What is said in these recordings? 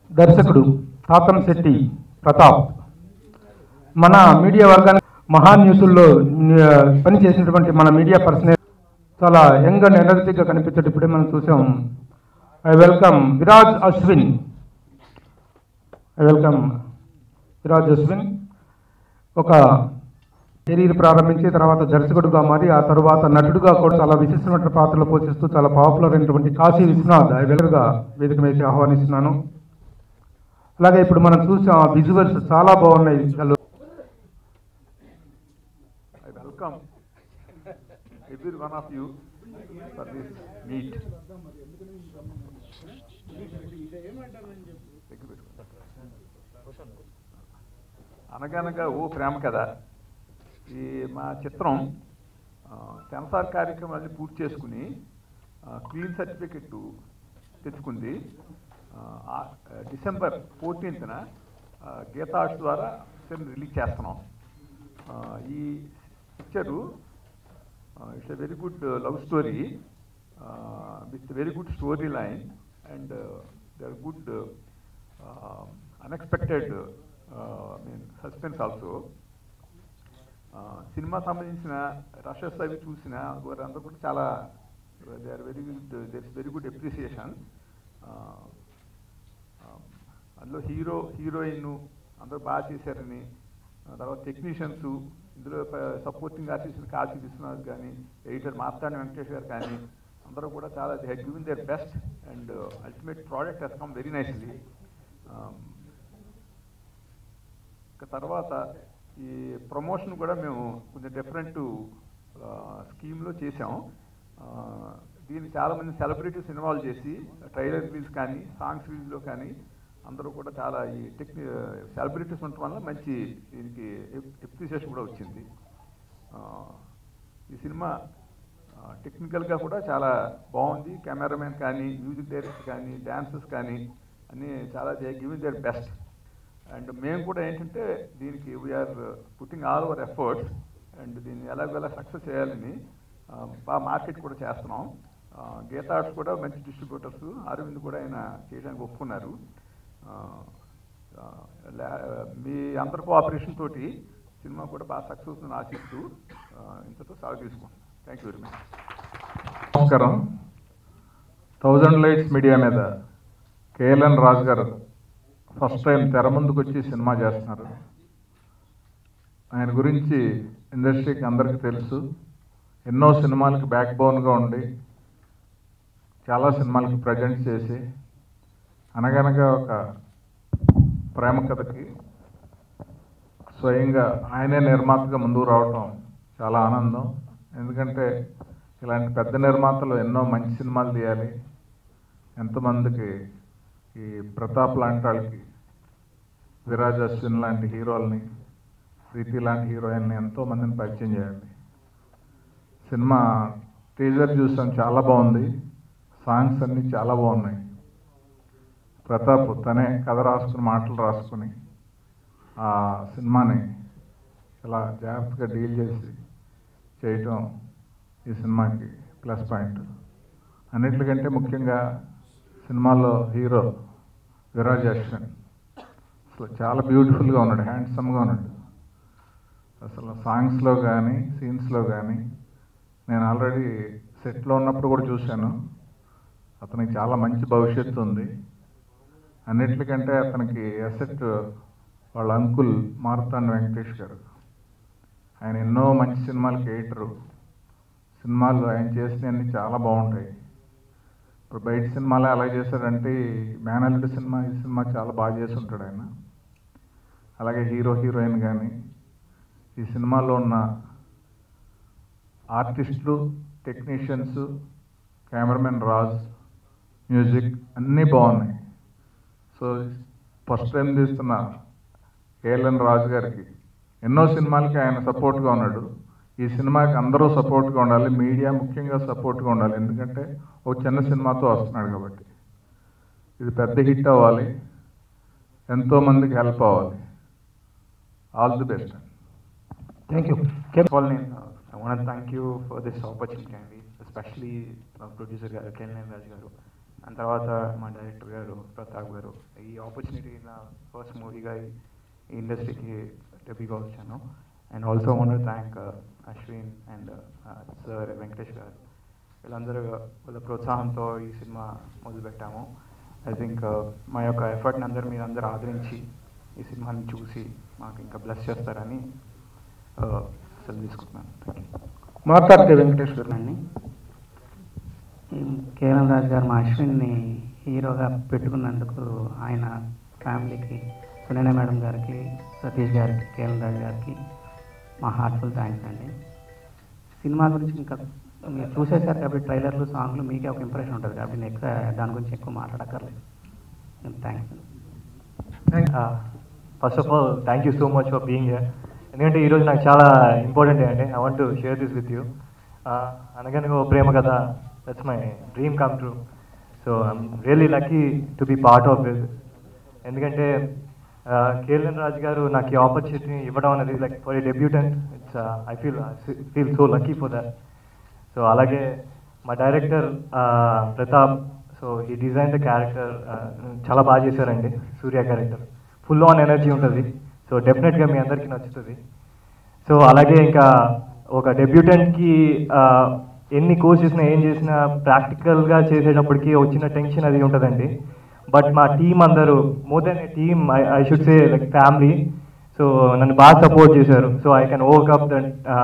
దర్శకుడు తాతంశెట్టి ప్రతాప్ మన మీడియా వర్గానికి మహాన్ న్యూస్లో ఆ, పనిచేసినటువంటి మన మీడియా పర్సన్ చాలా యంగ్ అండ్ ఎనర్జీగా కనిపించడం ఇప్పుడే మనం చూసాం I welcome Viraj Ashwin I welcome Viraj Ashwin ఒక కెరీర్ ప్రారంభించి తర్వాత దర్శకుడుగా మారి ఆ తర్వాత నటుడుగా కూడా చాలా విశిష్టమైన పాత్రలు పోషిస్తూ చాలా పాపులర్ అయినటువంటి కాశీ విశ్వనాథ్ ఐ వెల్గా వేదిక మీద ఆహ్వానిస్తున్నాను అలాగే ఇప్పుడు మనం చూసాం విజువల్స్ చాలా బాగున్నాయి అసలు I welcome every one of you for this meet. అనగనగా ఓ ప్రేమ కథ ఈ మా చిత్రం ఆ, సెన్సార్ కార్యక్రమాన్ని పూర్తి చేసుకుని క్లీన్ సర్టిఫికెట్ తెచ్చుకుంది ఆ, ఆ, డిసెంబర్ ఫోర్టీన్త్న గీతా ఆర్ట్స్ ద్వారా పిక్చర్ని రిలీజ్ చేస్తున్నాం ఆ, ఈ picture it's a very good love story with very good story line and they are good unexpected mean suspense also సినిమా సంబంధించిన రషెస్ అవి చూసిన వారందరూ కూడా చాలా they are very good there is very good appreciation అందులో హీరో హీరోయిన్ అందరూ బాగా చేశారని ఆ తర్వాత టెక్నీషియన్స్ ఇందులో సపోర్టింగ్ ఆర్టిస్ట్ కాశీ విశ్వనాథ్ కానీ ఎడిటర్ మార్తాండి వెంకటేష్ గారు కానీ అందరూ కూడా చాలా they have given their best and ultimate product he's come very nicely ఇక తర్వాత ఈ ప్రమోషన్ కూడా మేము కొంచెం డిఫరెంట్ స్కీమ్లో చేసాం ఆ, దీన్ని చాలామంది సెలబ్రిటీస్ ఇన్వాల్వ్ చేసి ట్రైలర్ రిలీజ్ కానీ సాంగ్స్ రిలీజ్లో కానీ అందరూ కూడా చాలా ఈ టెక్ని సెలబ్రిటీస్ ఉండటం వల్ల మంచి దీనికి ఎప్రిసియేషన్ కూడా వచ్చింది ఆ, ఈ సినిమా టెక్నికల్గా కూడా చాలా బాగుంది కెమెరామెన్ కానీ మ్యూజిక్ డైరెక్టర్ కానీ డాన్సర్స్ కానీ అన్నీ చాలా గివింగ్ దేర్ బెస్ట్ అండ్ మేము కూడా ఏంటంటే దీనికి we are putting all our efforts and దీన్ని ఎలాగోలా సక్సెస్ చేయాలని ఆ, బాగా మార్కెట్ కూడా చేస్తున్నాం ఆ, గీతా ఆర్ట్స్ కూడా మంచి డిస్ట్రిబ్యూటర్స్ అరవింద్ కూడా ఆయన చేయడానికి ఒప్పుకున్నారు ఆ, ఆ, లా- మీ అందరి కోఆపరేషన్ తోటి సినిమా కూడా బాగా సక్సెస్ అని ఆశిస్తూ ఆ, ఇంతతో సెలవు తీసుకుంటాం థ్యాంక్ యూ వెరీ మచ్ నమస్కారం థౌజండ్ లైట్స్ మీడియా మీద KLN Raju garu first time తెర ముందుకు వచ్చి సినిమా చేస్తున్నారు ఆయన గురించి ఇండస్ట్రీకి అందరికీ తెలుసు ఎన్నో సినిమాలకి బ్యాక్ బోన్గా ఉండి చాలా సినిమాలకి ప్రజెంట్ చేసి అనగనగా ఒక ప్రేమ కథకి స్వయంగా ఆయనే నిర్మాతగా ముందుకు రావటం చాలా ఆనందం ఎందుకంటే ఇలాంటి పెద్ద నిర్మాతలు ఎన్నో మంచి సినిమాలు తీయాలి ఎంతమందికి ఈ ప్రతాప్ లాంటి వాళ్ళకి విరాజ్ అశ్విన్ లాంటి హీరోల్ని ప్రీతి లాంటి హీరోయిన్ని ఎంతో మందిని పరిచయం చేయాలి సినిమా టీజర్ చూసాం చాలా బాగుంది సాంగ్స్ అన్నీ చాలా బాగున్నాయి ప్రతాప్ తనే కథ రాసుకుని మాటలు రాసుకుని ఆ సినిమాని ఇలా జాగ్రత్తగా డీల్ చేసి చేయటం ఈ సినిమాకి ప్లస్ పాయింట్ అన్నిటికంటే ముఖ్యంగా సినిమాలో హీరో విరాజ్ అశ్విన్ అసలు చాలా బ్యూటిఫుల్గా ఉన్నాడు హ్యాండ్సమ్గా ఉన్నాడు అసలు సాంగ్స్లో కానీ సీన్స్లో కానీ నేను ఆల్రెడీ సెట్లో ఉన్నప్పుడు కూడా చూశాను అతనికి చాలా మంచి భవిష్యత్తు ఉంది అన్నిటికంటే అతనికి ఎసెట్ వాళ్ళ అంకుల్ మార్తాండ్ వెంకటేష్ గారు ఆయన ఎన్నో మంచి సినిమాలకి ఎయిటరు సినిమాలు ఆయన చేసినవన్నీ చాలా బాగుంటాయి ఇప్పుడు బయట సినిమాలు ఎలా చేశాడంటే మేనల్లుడు సినిమా ఈ సినిమా చాలా బాగా చేసి ఉంటాడు ఆయన అలాగే హీరో హీరోయిన్ కానీ ఈ సినిమాలో ఉన్న ఆర్టిస్టులు టెక్నీషియన్స్ కెమెరామెన్ రాజ్ మ్యూజిక్ అన్నీ బాగున్నాయి సో ఫస్ట్ టైం తీస్తున్న కేఎల్ఎన్ రాజు గారికి ఎన్నో సినిమాలకి ఆయన సపోర్ట్గా ఉన్నాడు ఈ సినిమాకి అందరూ సపోర్ట్గా ఉండాలి మీడియా ముఖ్యంగా సపోర్ట్గా ఉండాలి ఎందుకంటే ఒక చిన్న సినిమాతో వస్తున్నాడు కాబట్టి ఇది పెద్ద హిట్ అవ్వాలి ఎంతో మందికి హెల్ప్ అవ్వాలి all the best thank you First of all, I want to thank you for this opportunity, Andy, especially uh, producer Kellan Raj Garu. And తర్వాత మా డైరెక్టర్ గారు ప్రతాప్ గారు ఈ ఆపర్చునిటీ నా ఫస్ట్ మూవీగా ఈ ఇండస్ట్రీకి డెబ్యూగా వచ్చాను and also want thank Ashwin and sir Venkatesh garu వీళ్ళందరూ వాళ్ళ ప్రోత్సాహంతో ఈ సినిమా మొదలుపెట్టాము ఐ థింక్ మా యొక్క ఎఫర్ట్ని అందరూ మీరు అందరూ ఆదరించి ఈ సినిమాని చూసి మాకు ఇంకా బ్లెస్ చేస్తారని uh, సెలవు తీసుకుంటున్నాను థ్యాంక్ యూ మాట్లాడితే వెంకటేశ్వర్ అండి కేరళ రాజు గారు మా అశ్విన్ని హీరోగా పెట్టుకున్నందుకు ఆయన ఫ్యామిలీకి సునీన మేడం గారికి సతీష్ గారికి కేరళ రాజు గారికి మా హార్ట్ఫుల్ థ్యాంక్స్ అండి సినిమా గురించి ఇంకా మీరు చూసేసారు కాబట్టి ట్రైలర్లు సాంగ్లు మీకే ఒక ఇంప్రెషన్ ఉంటుంది కాబట్టి నేను ఎక్కువ దాని గురించి ఎక్కువ మాట్లాడక్కర్లేదు thanks first of all thank you so much for being here ఎందుకంటే ఈరోజు నాకు చాలా ఇంపార్టెంట్ అండి I want to share this with you అనగానే ఓ ప్రేమ కథ that's my dream come true so I'm really lucky to be part of this ఎందుకంటే కేఎల్ఎన్ రాజ్ గారు నాకు ఈ ఆపర్చునిటీ ఇవ్వడం అనేది like for a debutant it's I feel feel so lucky for that so అలాగే మా డైరెక్టర్ ప్రతాప్ సో ఈ design the character చాలా బాగా చేశారండి Surya character full on energy ఉంటుంది సో డెఫినెట్గా మీ అందరికీ నచ్చుతుంది సో అలాగే ఇంకా ఒక డెబ్యూటెంట్కి ఎన్ని కోర్స్ చేసినా ఏం చేసినా ప్రాక్టికల్గా చేసేటప్పటికి వచ్చిన టెన్షన్ అది ఉంటుందండి బట్ మా టీం అందరూ more than a team I should say like family so నన్ను బాగా సపోర్ట్ చేశారు so I can overcome the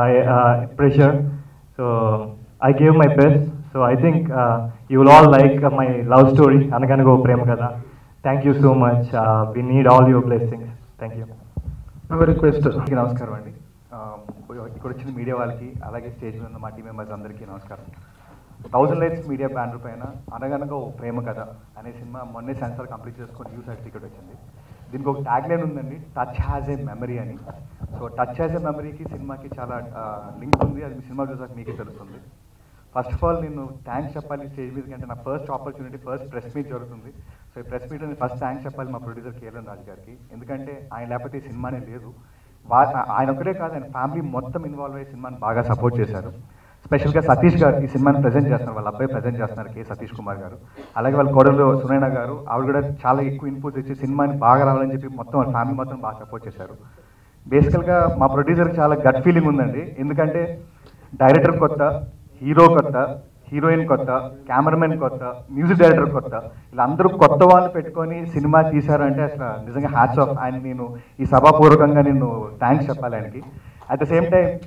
pressure so I gave my best so I think you will all like my love story అనగనగో ప్రేమ కదా thank you so much we need all your blessings thank you request అందరికీ నమస్కారం అండి ఆ, ఇక్కడ వచ్చిన media వాళ్ళకి అలాగే స్టేజ్ మీద ఉన్న మా టీం మెంబర్స్ అందరికీ నమస్కారం థౌజండ్ లైట్స్ మీడియా బ్యానర్ పైన అనగనగా ఓ ప్రేమ కథ అనే సినిమా మొన్నే సెన్సార్ కంప్లీట్ చేసుకొని యూ సర్టిఫికేట్ వచ్చింది దీనికి ఒక ట్యాగ్ లైన్ ఉందండి టచ్ హ్యాజ్ ఏ మెమరీ అని సో టచ్ హ్యాజ్ ఏ మెమరీకి సినిమాకి చాలా లింక్ ఉంది అది మీ సినిమా చూసాక మీకే తెలుస్తుంది ఫస్ట్ ఆఫ్ ఆల్ నేను థ్యాంక్స్ చెప్పాలి స్టేజ్ మీద కంటే నా first opportunity first press meet జరుగుతుంది సో ఈ ప్రెస్ మీట్లో నేను ఫస్ట్ థ్యాంక్స్ చెప్పాలి మా ప్రొడ్యూసర్ కేఎల్ఎన్ రాజు గారికి ఎందుకంటే ఆయన లేకపోతే ఈ సినిమానే లేదు వా- ఆయన ఒకటే కాదు ఆయన ఫ్యామిలీ మొత్తం ఇన్వాల్వ్ అయ్యి సినిమాని బాగా సపోర్ట్ చేశారు స్పెషల్గా సతీష్ గారు ఈ సినిమాని ప్రజెంట్ చేస్తున్నారు వాళ్ళ అబ్బాయి ప్రజెంట్ చేస్తున్నారు కే సతీష్ కుమార్ గారు అలాగే వాళ్ళ కోడలు సునైనా గారు ఆవిడ కూడా చాలా ఎక్కువ ఇన్పుట్స్ ఇచ్చి సినిమాని బాగా రావాలని చెప్పి మొత్తం వాళ్ళ ఫ్యామిలీ మొత్తం బాగా సపోర్ట్ చేశారు బేసికల్గా మా ప్రొడ్యూసర్కి చాలా గట్ ఫీలింగ్ ఉందండి ఎందుకంటే డైరెక్టర్ కొత్త హీరో కొత్త హీరోయిన్ కొత్త కెమెరామెన్ కొత్త మ్యూజిక్ డైరెక్టర్ కొత్త ఇలా అందరూ కొత్త వాళ్ళు పెట్టుకొని సినిమా తీశారంటే అసలు నిజంగా హ్యాట్స్ ఆఫ్ ఆయన నేను ఈ సభాపూర్వకంగా నేను థ్యాంక్స్ చెప్పాలి ఆయనకి అట్ ద సేమ్ టైం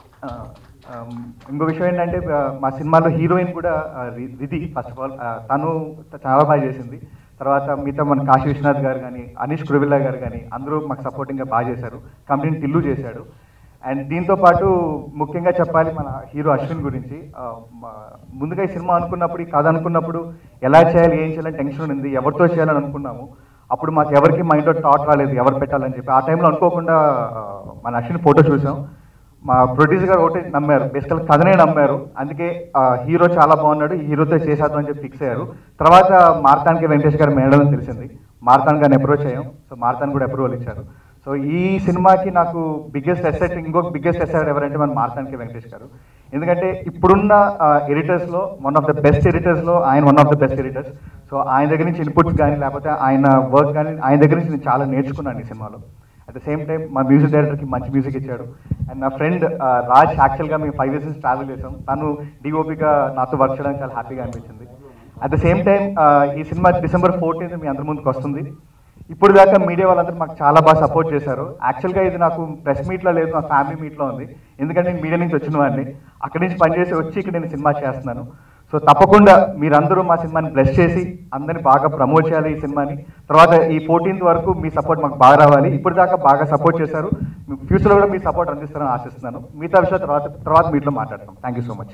ఇంకో విషయం ఏంటంటే ఆ, మా సినిమాలో హీరోయిన్ కూడా ఆ, రి- రిధి ఫస్ట్ ఆఫ్ ఆల్ తను చాలా బాగా చేసింది తర్వాత మిగతా మన కాశీ విశ్వనాథ్ గారు కానీ అనీష్ కురువిల్లా గారు కానీ అందరూ మాకు సపోర్టింగ్గా బాగా చేశారు కంపెనీని టిల్లు చేశాడు అండ్ దీంతో పాటు ముఖ్యంగా చెప్పాలి మన హీరో అశ్విన్ గురించి ఆ, మా- ముందుగా ఈ సినిమా అనుకున్నప్పుడు ఈ కథ అనుకున్నప్పుడు ఎలా చేయాలి ఏం చేయాలని టెన్షన్ ఉంది ఎవరితో చేయాలని అనుకున్నాము అప్పుడు మాకు ఎవరికి మైండ్లో థాట్ రాలేదు ఎవరు పెట్టాలని చెప్పి ఆ టైంలో అనుకోకుండా ఆ, మన అశ్విన్ ఫోటో చూసాం మా ప్రొడ్యూసర్ గారు ఒకటి నమ్మారు బేసికల్ కథనే నమ్మారు అందుకే ఆ, హీరో చాలా బాగున్నాడు ఈ హీరోతో చేసేద్దాం అని చెప్పి ఫిక్స్ అయ్యారు తర్వాత మార్తానికి వెంకటేష్ గారు మేడం అని తెలిసింది మార్తాన్ గారిని అప్రోచ్ అయ్యాం సో మార్తాన్ కూడా అప్రూవల్ ఇచ్చారు సో ఈ సినిమాకి నాకు బిగ్గెస్ట్ అసెట్ ఇంకొక బిగ్గెస్ట్ అసెట్ ఎవరంటే మన మార్తానికి వెంకటేష్ గారు ఎందుకంటే ఇప్పుడున్న ఎడిటర్స్లో వన్ ఆఫ్ ద బెస్ట్ ఎడిటర్స్లో ఆయన one of the best editors so ఆయన దగ్గర నుంచి ఇన్పుట్స్ కానీ లేకపోతే ఆయన వర్క్ కానీ ఆయన దగ్గర నుంచి నేను చాలా నేర్చుకున్నాను ఈ సినిమాలో అట్ ద సేమ్ టైం మా మ్యూజిక్ డైరెక్టర్కి మంచి మ్యూజిక్ ఇచ్చాడు అండ్ నా ఫ్రెండ్ రాజ్ యాక్చువల్గా మేము ఫైవ్ ఇయర్స్ నుంచి ట్రావెల్ చేసాం తను డిఓపిగా నాతో వర్క్ చేయడానికి చాలా హ్యాపీగా అనిపించింది అట్ ద సేమ్ టైం ఈ సినిమా డిసెంబర్ ఫోర్టీన్త్ మీ అందరి ముందుకు వస్తుంది ఇప్పుడు దాకా మీడియా వాళ్ళందరూ మాకు చాలా బాగా సపోర్ట్ చేశారు యాక్చువల్గా ఇది నాకు ప్రెస్ మీట్లో లేదు నా ఫ్యామిలీ మీట్లో ఉంది ఎందుకంటే నేను మీడియా నుంచి వచ్చిన వాడిని అక్కడి నుంచి పనిచేసి వచ్చి ఇక్కడ నేను సినిమా చేస్తున్నాను సో తప్పకుండా మీరందరూ మా సినిమాని బ్లెస్ చేసి అందరిని బాగా ప్రమోట్ చేయాలి ఈ సినిమాని తర్వాత ఈ ఫోర్టీన్త్ వరకు మీ సపోర్ట్ మాకు బాగా రావాలి ఇప్పుడు దాకా బాగా సపోర్ట్ చేశారు ఫ్యూచర్లో కూడా మీ సపోర్ట్ అందిస్తారని ఆశిస్తున్నాను మిగతా విషయాలు తర్వాత తర్వాత మీట్లో మాట్లాడతాం థ్యాంక్ యూ సో మచ్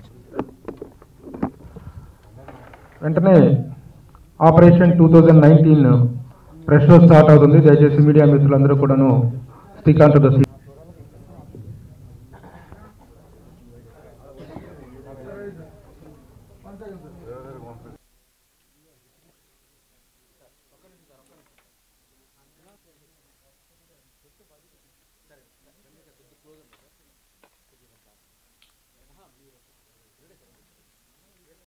వెంటనే operation two thousand nineteen press show start అవుతుంది దయచేసి మీడియా మిత్రులందరూ కూడాను శ్రీకాంత్ ద